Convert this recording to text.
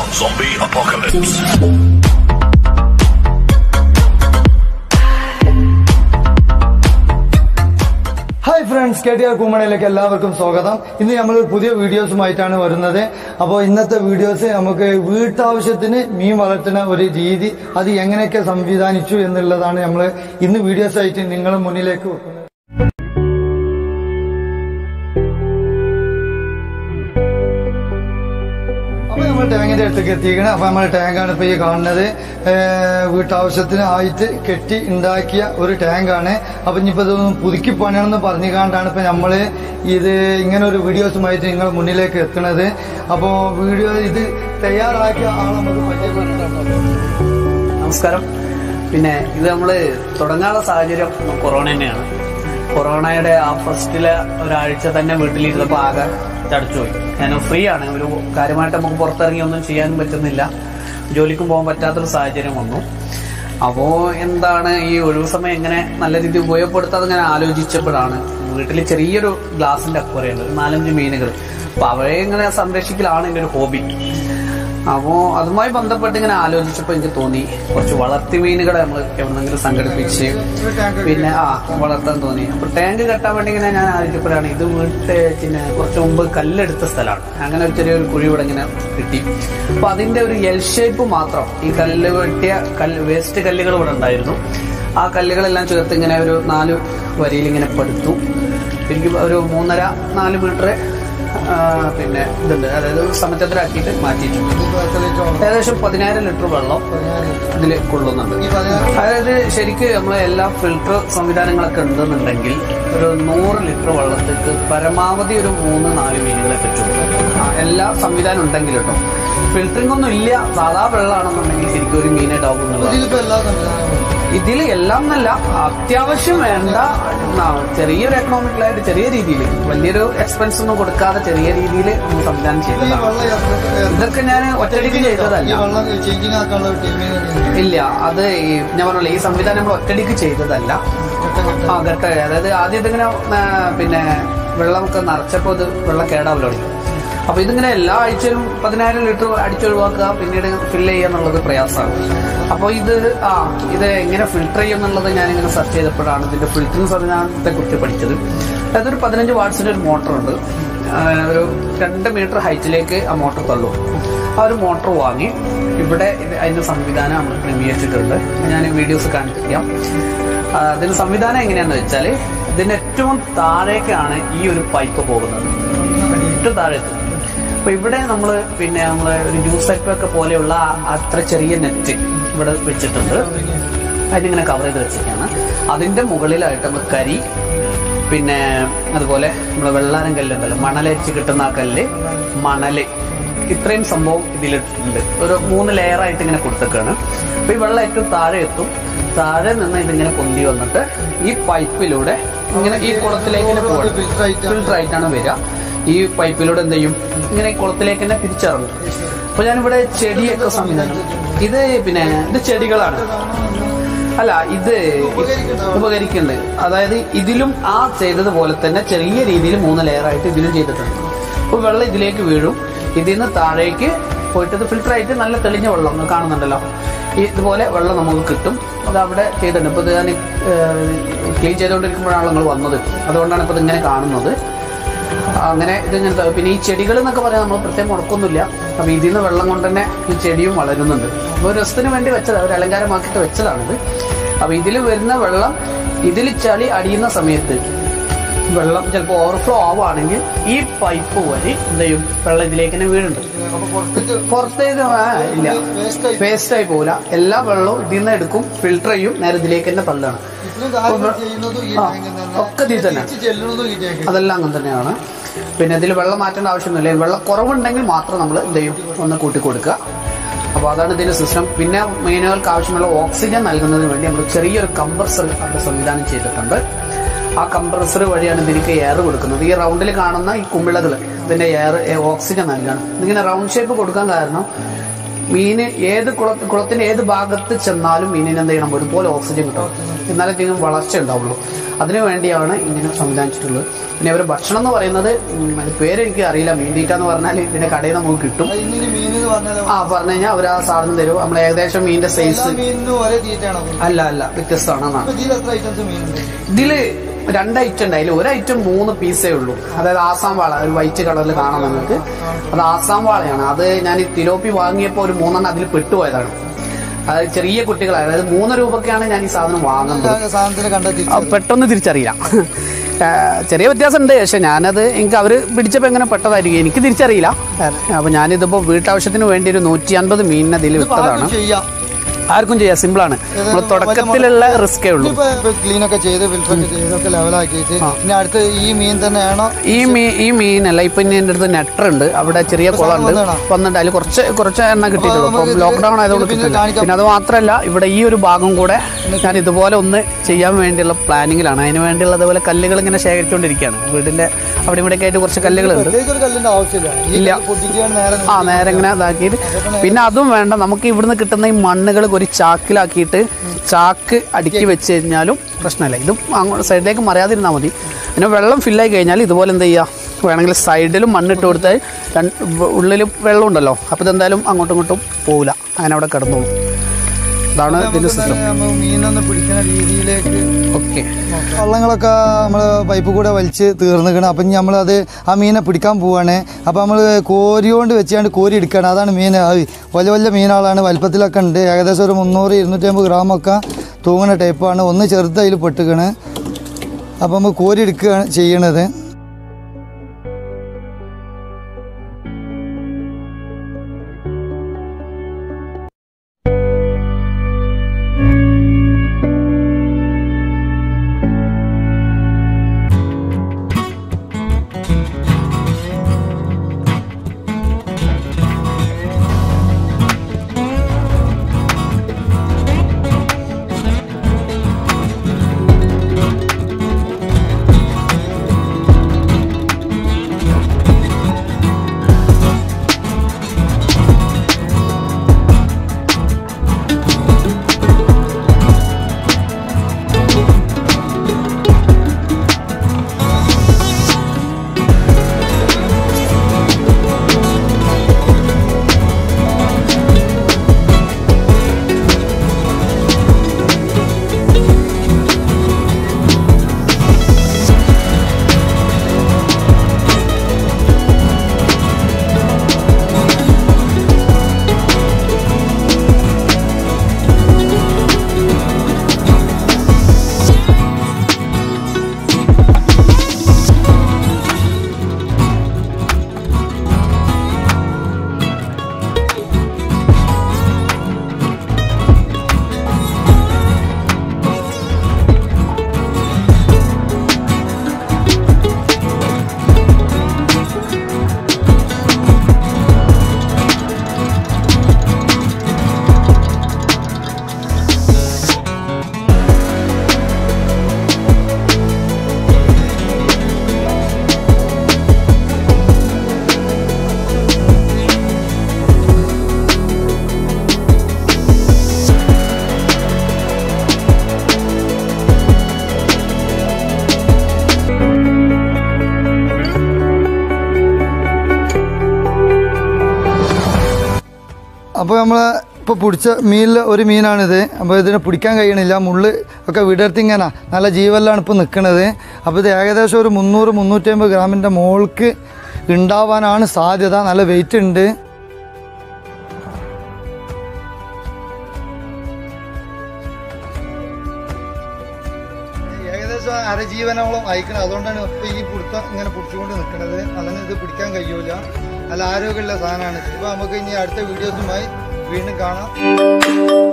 Zombie Apocalypse. Hi friends K T R കുമ്മണയിലേക്ക് എല്ലാവർക്കും സ്വാഗതം ഇന്ന് നമ്മൾ പുതിയ വീഡിയോസുമായിട്ടാണ് വരുന്നത് അപ്പോൾ ഇന്നത്തെ വീഡിയോസ് നമുക്ക് വീട്ടാവശ്യത്തിന് മീൻ വളർത്തുന്ന ഒരു രീതി അത് എങ്ങനെയൊക്കെ സംവിധാനിച്ചു എന്നുള്ളതാണ് നമ്മൾ ഇന്ന് വീഡിയോസ് ആയിട്ട് നിങ്ങളുടെ മുന്നിലേക്ക് വെക്കുന്നത് അപ്പൊ നമ്മൾ ടാങ്കിന്റെ അടുത്തേക്ക് എത്തിക്കണം അപ്പൊ നമ്മൾ ടാങ്കാണ് ഇപ്പൊ ഈ കാണുന്നത് ഏഹ് വീട്ടാവശ്യത്തിന് ആയിട്ട് കെട്ടി ഉണ്ടാക്കിയ ഒരു ടാങ്കാണ് അപ്പൊ ഇനിയിപ്പോ ഇതൊന്നും പുതുക്കി പണിയണമെന്ന് പറഞ്ഞു കാണ്ടാണ് ഇപ്പൊ നമ്മള് ഇത് ഇങ്ങനെ ഒരു വീഡിയോസുമായിട്ട് നിങ്ങൾ മുന്നിലേക്ക് എത്തുന്നത് അപ്പോ വീഡിയോ ഇത് തയ്യാറാക്കിയ ആളെ നമുക്ക് പരിചയപ്പെടുത്താം നമസ്കാരം പിന്നെ ഇത് നമ്മള് തുടങ്ങാനുള്ള സാഹചര്യം കൊറോണ തന്നെയാണ് കൊറോണയുടെ ആ ഫസ്റ്റിലെ ഒരാഴ്ച തന്നെ വീട്ടിലിരുന്നപ്പോ ആകെ ചടച്ചുപോയി കാരണം ഫ്രീ ആണ് ഒരു കാര്യമായിട്ട് നമുക്ക് പുറത്തിറങ്ങി ഒന്നും ചെയ്യാനും പറ്റുന്നില്ല ജോലിക്കും പോകാൻ പറ്റാത്തൊരു സാഹചര്യം വന്നു അപ്പോ എന്താണ് ഈ ഒഴിവ് സമയം എങ്ങനെ നല്ല രീതിയിൽ ഉപയോഗപ്പെടുത്താതെ ഇങ്ങനെ ആലോചിച്ചപ്പോഴാണ് വീട്ടിൽ ചെറിയൊരു ഗ്ലാസിന്റെ അക്വറിയുണ്ട് ഒരു നാലഞ്ച് മീനുകൾ അപ്പൊ അവയെ ഇങ്ങനെ സംരക്ഷിക്കലാണ് എന്റെ ഒരു ഹോബി അപ്പോ അതുമായി ബന്ധപ്പെട്ട് ഇങ്ങനെ ആലോചിച്ചപ്പോ എനിക്ക് തോന്നി കുറച്ച് വളർത്തി മീനുകളെ നമ്മൾ എവിടെന്നെങ്കിലും സംഘടിപ്പിച്ച് പിന്നെ ആ വളർത്താൻ തോന്നി അപ്പൊ ടാങ്ക് കെട്ടാൻ വേണ്ടി ഇങ്ങനെ ഞാൻ ആലോചിച്ചപ്പോഴാണ് ഇത് വീട്ട് പിന്നെ കുറച്ച് മുമ്പ് കല്ലെടുത്ത സ്ഥലമാണ് അങ്ങനെ ഒരു ചെറിയൊരു കുഴി ഇവിടെ ഇങ്ങനെ കിട്ടി അപ്പൊ അതിന്റെ ഒരു എൽ ഷേപ്പ് മാത്രം ഈ കല്ല് വെട്ടിയ കല്ല് വേസ്റ്റ് കല്ലുകൾ ഇവിടെ ഉണ്ടായിരുന്നു ആ കല്ലുകളെല്ലാം ചേർത്ത് ഇങ്ങനെ ഒരു നാല് വരിയിൽ ഇങ്ങനെ പടുത്തു എനിക്ക് ഒരു മൂന്നര നാല് മീറ്റർ പിന്നെ ഇതുണ്ട് അതായത് സമചതുരാക്കിയിട്ട് മാറ്റിയിട്ടുണ്ട് ഏകദേശം പതിനായിരം ലിറ്റർ വെള്ളം ഇതിൽ കൊള്ളുന്നുണ്ട് അതായത് ശരിക്ക് നമ്മളെ എല്ലാ ഫിൽട്ടർ സംവിധാനങ്ങളൊക്കെ ഉണ്ടെന്നുണ്ടെങ്കിൽ ഒരു നൂറ് ലിറ്റർ വെള്ളത്തേക്ക് പരമാവധി ഒരു മൂന്ന് നാല് മീനുകളെ പറ്റുള്ളൂ ആ, എല്ലാ സംവിധാനം ഉണ്ടെങ്കിൽ കേട്ടോ ഫിൽറ്ററിംഗ് ഒന്നും ഇല്ല സാധാ വെള്ളമാണെന്നുണ്ടെങ്കിൽ ശരിക്കും ഒരു മീനെ ഡാവും എന്നുള്ളത് ഇതിലിപ്പോ എല്ലാ സംവിധാനവും ഇതിൽ എല്ലാം എന്നല്ല അത്യാവശ്യം വേണ്ട ആ, ചെറിയൊരു എക്കണോമിക്കലായിട്ട് ചെറിയ രീതിയിൽ വലിയൊരു എക്സ്പെൻസ് ഒന്നും കൊടുക്കാതെ ചെറിയ രീതിയിൽ നമ്മൾ സംവിധാനം ഈ ചെയ്തതാണ് വെള്ളം എത്ര- ഇതൊക്കെ ഞാൻ ഒറ്റയടിക്ക് ഈ ചെയ്തതല്ല വെള്ളം ചേഞ്ചിങ് ആക്കാനുള്ള ഒരു ടീമിന് ഇല്ല അത് ഈ ഞാൻ പറഞ്ഞില്ല ഈ സംവിധാനം നമ്മൾ ഒറ്റയടിക്ക് ചെയ്തതല്ല ആ ഘട്ട അതായത് ആദ്യം ഇതിങ്ങനെ ആ, പിന്നെ വെള്ളമൊക്കെ നിറച്ചപ്പോൾ ഇത് വെള്ളം കേടാവൽ തുടങ്ങി അപ്പൊ ഇതിങ്ങനെ എല്ലാ ആഴ്ചയിലും പതിനായിരം ലിറ്റർ അടിച്ചൊഴിവാക്കുക പിന്നീട് ഫില്ല് ചെയ്യുക എന്നുള്ളത് പ്രയാസമാണ് അപ്പോൾ ഇത് ആ ഇത് എങ്ങനെ ഫിൽട്ടർ ചെയ്യും എന്നുള്ളത് ഞാനിങ്ങനെ സെർച്ച് ചെയ്തപ്പോഴാണ് ഇതിന്റെ ഫിൽറ്ററിംഗ് സംവിധാനത്തെ കുറിച്ച് പഠിച്ചത് അതൊരു പതിനഞ്ച് വാട്സിന്റെ ഒരു മോട്ടറുണ്ട് ഒരു രണ്ട് മീറ്റർ ഹൈറ്റിലേക്ക് ആ മോട്ടർ തള്ളു ആ ഒരു മോട്ടർ വാങ്ങി ഇവിടെ ഇത് അതിന്റെ സംവിധാനം നമ്മൾ ക്രമീകരിച്ചിട്ടുണ്ട് ഞാൻ വീഡിയോസ് കാണിക്കാം ആ, അതിന്റെ സംവിധാനം എങ്ങനെയാന്ന് വെച്ചാൽ ഇതിന്റെ ഏറ്റവും താഴേക്കാണ് ഈ ഒരു പൈപ്പ് പോകുന്നത് ഏറ്റവും താഴേക്ക് അപ്പൊ ഇവിടെ നമ്മൾ പിന്നെ നമ്മള് ഒരു ജ്യൂസ് പൈപ്പ് ഒക്കെ പോലെയുള്ള ആ അത്ര ചെറിയ നെറ്റ് ഇവിടെ വെച്ചിട്ടുണ്ട് അതിനിങ്ങനെ കവർ ചെയ്ത് വെച്ചിട്ടാണ് അതിന്റെ മുകളിലായിട്ട് നമ്മൾ കരി പിന്നെ അതുപോലെ നമ്മുടെ വെള്ളാരം കല്ലുണ്ടല്ലോ മണലരിച്ച് കിട്ടുന്ന ആ കല്ല് മണല് ഇത്രയും സംഭവം ഇതിലുണ്ട് ഒരു മൂന്ന് ലെയർ ആയിട്ട് ഇങ്ങനെ കൊടുത്തേക്കാണ് അപ്പൊ ഈ വെള്ളം ഏറ്റവും താഴെ എത്തും താഴെ നിന്ന് ഇതിങ്ങനെ പൊന്തി വന്നിട്ട് ഈ പൈപ്പിലൂടെ ഇങ്ങനെ ഈ കുളത്തിലേക്ക് ഇങ്ങനെ പോകണം filter ആയിട്ടാണ് ഫിൽട്ടർ ആയിട്ടാണ് വരിക ഈ പൈപ്പിലൂടെ എന്ത് ചെയ്യും ഇങ്ങനെ ഈ കുളത്തിലേക്ക് തന്നെ തിരിച്ചിറങ്ങും അപ്പൊ ഞാനിവിടെ ചെടിയൊക്കെ സംവിധാനം ഇത് പിന്നെ ഇത് ചെടികളാണ് അല്ല ഇത് ഉപകരിക്കുന്നുണ്ട് അതായത് ഇതിലും ആ ചെയ്തതുപോലെ തന്നെ ചെറിയ രീതിയിൽ മൂന്ന് ലെയർ ആയിട്ട് ഇതിലും ചെയ്തിട്ടുണ്ട് അപ്പൊ വെള്ളം ഇതിലേക്ക് വീഴും ഇതിൽ നിന്ന് താഴേക്ക് പോയിട്ട് ഇത് ഫിൽട്ടർ ആയിട്ട് നല്ല തെളിഞ്ഞ വെള്ളം നിങ്ങൾ കാണുന്നുണ്ടല്ലോ ഈ ഇതുപോലെ വെള്ളം നമുക്ക് കിട്ടും അത് അവിടെ ചെയ്തിട്ടുണ്ട് ഇപ്പൊ ഇത് ഞാൻ ക്ലീൻ ചെയ്തുകൊണ്ടിരിക്കുമ്പോഴാണ് നിങ്ങൾ വന്നത് അതുകൊണ്ടാണ് ഇപ്പൊ ഇതിങ്ങനെ കാണുന്നത് അങ്ങനെ ഇതിങ്ങനത്തെ പിന്നെ ഈ ചെടികൾ എന്നൊക്കെ പറയാൻ നമ്മൾ പ്രത്യേകം മുടക്കൊന്നുമില്ല അപ്പൊ ഇതിൽ നിന്ന് വെള്ളം കൊണ്ട് തന്നെ ഈ ചെടിയും വളരുന്നുണ്ട് അപ്പൊ ഒരു രസത്തിന് വേണ്ടി വെച്ചതാണ് ഒരു അലങ്കാരമാക്കിയിട്ട് വെച്ചതാണിത് അപ്പൊ ഇതിൽ വരുന്ന വെള്ളം ഇതിൽ ചളി അടിയുന്ന സമയത്ത് വെള്ളം ചിലപ്പോൾ ഓവർഫ്ലോ ആവുകയാണെങ്കിൽ ഈ പൈപ്പ് വഴി എന്ത് ചെയ്യും വെള്ളം ഇതിലേക്ക് തന്നെ വീഴുന്നുണ്ട് അപ്പൊ പുറത്തേക്ക് പുറത്തേക്ക് ആ, ഇല്ല waste ആയി വേസ്റ്റ് ആയി പോകില്ല എല്ലാ വെള്ളവും ഇതിൽ നിന്ന് എടുക്കും ഫിൽട്ടർ ചെയ്യും നേരെ ഇതിലേക്ക് തന്നെ തള്ളാണ് ഇത്രയും കാര്യം ചെയ്യുന്നതും ഈ ആ, ടാങ്കിൽ തന്നെ. ഒക്കെ ഇതിൽ തന്നെ. തിരിച്ച് ചെല്ലുന്നതും ഈ ടാങ്കിൽ. അതെല്ലാം അങ്ങനെ തന്നെയാണ് പിന്നെ ഇതിൽ വെള്ളം മാറ്റേണ്ട ആവശ്യമൊന്നുമില്ല വെള്ളം കുറവുണ്ടെങ്കിൽ മാത്രം നമ്മൾ എന്ത് ചെയ്യും ഒന്ന് കൂട്ടി കൊടുക്കുക അപ്പോൾ അതാണ് ഇതിന്റെ സിസ്റ്റം പിന്നെ മീനുകൾക്ക് ആവശ്യമുള്ള ഓക്സിജൻ നൽകുന്നതിന് വേണ്ടി നമ്മൾ ചെറിയൊരു കംപ്രസർ അവിടെ സംവിധാനം ചെയ്തിട്ടുണ്ട് ആ കംപ്രസർ വഴിയാണ് ഇതിലേക്ക് എയർ കൊടുക്കുന്നത് ഈ റൗണ്ടിൽ കാണുന്ന ഈ കുമിളകൾ ഇതിന്റെ എയർ ഓക്സിജൻ നൽകാണ് ഇതിങ്ങനെ റൗണ്ട് ഷേപ്പ് കൊടുക്കാൻ കാരണം മീന് ഏത് കുള കുളത്തിന്റെ ഏത് ഭാഗത്ത് ചെന്നാലും മീനിന് എന്ത് ചെയ്യണം ഒരുപോലെ ഓക്സിജൻ കിട്ടണം എന്നാലത്തേക്കും വളർച്ച ഉണ്ടാവുള്ളൂ അതിനു വേണ്ടിയാണ് ഇങ്ങനെ സംവിധാനിച്ചിട്ടുള്ളത് പിന്നെ ഇവർ ഭക്ഷണം എന്ന് പറയുന്നത് ഉം, അത് പേരെനിക്ക് അറിയില്ല മീൻ തീറ്റ എന്ന് പറഞ്ഞാൽ ഇതിന്റെ കടയിൽ നിന്ന് നമുക്ക് കിട്ടും ഇനി മീൻ എന്ന് പറഞ്ഞാൽ ആ പറഞ്ഞു കഴിഞ്ഞാൽ അവർ ആ സാധനം തരും നമ്മൾ ഏകദേശം മീനിന്റെ എല്ലാ സൈസ് മീനിനും ഒരേ തീറ്റയാണോ അല്ല അല്ല വ്യത്യസ്തമാണ് എന്നാണ് അപ്പൊ ഇതിൽ എത്ര ഐറ്റംസ് മീനുണ്ട് ഇതില് രണ്ട് ഐറ്റം ഉണ്ട് അതിൽ ഒരു ഐറ്റം മൂന്ന് പീസേ ഉള്ളൂ അതായത് ആസാം വാള ഒരു വൈറ്റ് കളറിൽ കാണാം നിങ്ങൾക്ക് അത് ആസാം വാളയാണ് അത് ഞാൻ ഈ തിലോപ്പി വാങ്ങിയപ്പോൾ ഒരു മൂന്നെണ്ണം അതിൽ പെട്ടുപോയതാണ് അത് ചെറിയ കുട്ടികളാണ് അതായത് മൂന്ന് രൂപയ്ക്കാണ് ഞാൻ ഈ സാധനം വാങ്ങുന്നത് സാധനത്തിന് കണ്ടെത്തി ആ, പെട്ടെന്ന് തിരിച്ചറിയില്ല ആ, ചെറിയ വ്യത്യാസമുണ്ട് പക്ഷെ ഞാനത് എനിക്ക് അവർ പിടിച്ചപ്പോൾ എങ്ങനെ പെട്ടതായിരിക്കും എനിക്ക് തിരിച്ചറിയില്ല അപ്പോൾ ഞാനിതിപ്പോൾ വീട്ടാവശ്യത്തിന് വേണ്ടി ഒരു നൂറ്റി അൻപത് മീനിനെ അതിൽ വിട്ടതാണ് ചെയ്യാം ആർക്കും ചെയ്യാം സിമ്പിളാണ് നമ്മൾ തുടക്കത്തിലുള്ള റിസ്കേ ഉള്ളൂ ക്ലീൻ ഒക്കെ ചെയ്ത് ഫിൽറ്ററൊക്കെ ചെയ്തൊക്കെ ലെവലാക്കിയിട്ട് ഇനി അടുത്ത് ഈ മീൻ തന്നെയാണോ ഈ മീൻ ഈ മീനല്ല ഇപ്പൊ ഇനി എൻ്റെ അടുത്ത് നെറ്റർ ഉണ്ട് അവിടെ ചെറിയ കുളമുണ്ട് വന്നതാണോ? വന്നിട്ട് അതിൽ കുറച്ച് കുറച്ച് എണ്ണ കിട്ടിയിട്ടുള്ളൂ നമുക്ക് അപ്പം ഇത് ലോക്ക്ഡൌൺ ആയതുകൊണ്ട് പിന്നെ കിട്ടില്ല കാണിക്കാം. പിന്നെ അത് മാത്രമല്ല ഇവിടെ ഈ ഒരു ഭാഗം കൂടെ ഞാൻ ഇതുപോലെ ഒന്ന് ചെയ്യാൻ വേണ്ടിയുള്ള പ്ലാനിങ്ങിലാണ് അതിന് വേണ്ടിയുള്ള അതുപോലെ കല്ലുകൾ ഇങ്ങനെ ശേഖരിച്ചുകൊണ്ടിരിക്കുകയാണ് വീടിന്റെ അവിടെ ഇവിടെ ആയിട്ട് കുറച്ച് കല്ലുകളുണ്ട് പ്രത്യേകിച്ച് ഒരു കല്ലിന്റെ ആവശ്യമില്ല ഈ ഇല്ല. കല്ല് പൊട്ടിക്കുകയാണ് നേരെ ആ നേരെ ഇങ്ങനെ ഇതാക്കിയിട്ട് പിന്നെ അതും വേണ്ട നമുക്ക് ഇവിടുന്ന് കിട്ടുന്ന ഈ മണ്ണുകൾ ഒരു ചാക്കിലാക്കിയിട്ട് ചാക്ക് അടുക്കി വെച്ച് കഴിഞ്ഞാലും പ്രശ്നമില്ല ഇതും അങ്ങോട്ട് സൈഡിലേക്ക് മറിയാതിരുന്നാൽ മതി പിന്നെ വെള്ളം ഫില്ലായി കഴിഞ്ഞാൽ ഇതുപോലെ എന്ത് ചെയ്യുക വേണമെങ്കിൽ സൈഡിലും മണ്ണിട്ട് കൊടുത്താൽ രണ്ട് ഉള്ളിൽ വെള്ളം ഉണ്ടല്ലോ അപ്പോൾ ഇതെന്തായാലും അങ്ങോട്ടും ഇങ്ങോട്ടും പോകില്ല അങ്ങനെ അവിടെ കിടന്നോളും ഇതാണ് ഇതിൻ്റെ സിസ്റ്റം നമ്മൾ മീനൊന്ന് പിടിക്കുന്ന രീതിയിലേക്ക് ഓക്കെ വള്ളങ്ങളൊക്കെ നമ്മൾ പൈപ്പ് കൂടെ വലിച്ച് തീർന്നിക്കണം അപ്പം ഇനി നമ്മളത് ആ മീനെ പിടിക്കാൻ പോവാണ് അപ്പം നമ്മൾ കോരി കൊണ്ട് വെച്ചാണ്ട് കോരി എടുക്കുകയാണ് അതാണ് മീൻ അത് വലിയ വലിയ മീനുകളാണ് വലിപ്പത്തിലൊക്കെ ഉണ്ട് ഏകദേശം ഒരു മുന്നൂറ് ഇരുന്നൂറ്റമ്പത് ഗ്രാമൊക്കെ തൂങ്ങുന്ന ടൈപ്പാണ് ഒന്ന് ചെറുത് അതിൽ പെട്ടുകണ് അപ്പം നമ്മൾ കോരി എടുക്കുകയാണ് ചെയ്യണത് അപ്പോൾ നമ്മൾ ഇപ്പോൾ പിടിച്ച മീനിൽ ഒരു മീനാണിത് അപ്പോൾ ഇതിനെ പിടിക്കാൻ കഴിയണില്ല മുള്ള് ഒക്കെ വിടർത്തി ഇങ്ങനെ നല്ല ജീവനിലാണ് ഇപ്പോൾ നിൽക്കുന്നത് അപ്പോൾ ഇത് ഏകദേശം ഒരു മുന്നൂറ് മുന്നൂറ്റമ്പത് ഗ്രാമിൻ്റെ മോൾക്ക് ഉണ്ടാവാനാണ് സാധ്യത നല്ല വെയിറ്റ് ഉണ്ട് ഏകദേശം അരജീവനോളം അയക്കണം അതുകൊണ്ടാണ് ഇപ്പൊ ഈ പിടുത്തം ഇങ്ങനെ പിടിച്ചുകൊണ്ട് നിൽക്കുന്നത് അല്ലെങ്കിൽ ഇത് പിടിക്കാൻ കഴിയൂല നല്ല ആരോഗ്യമുള്ള സാധനമാണ് ഇപ്പൊ നമുക്ക് ഇനി അടുത്ത വീഡിയോസുമായി വീണ്ടും കാണാം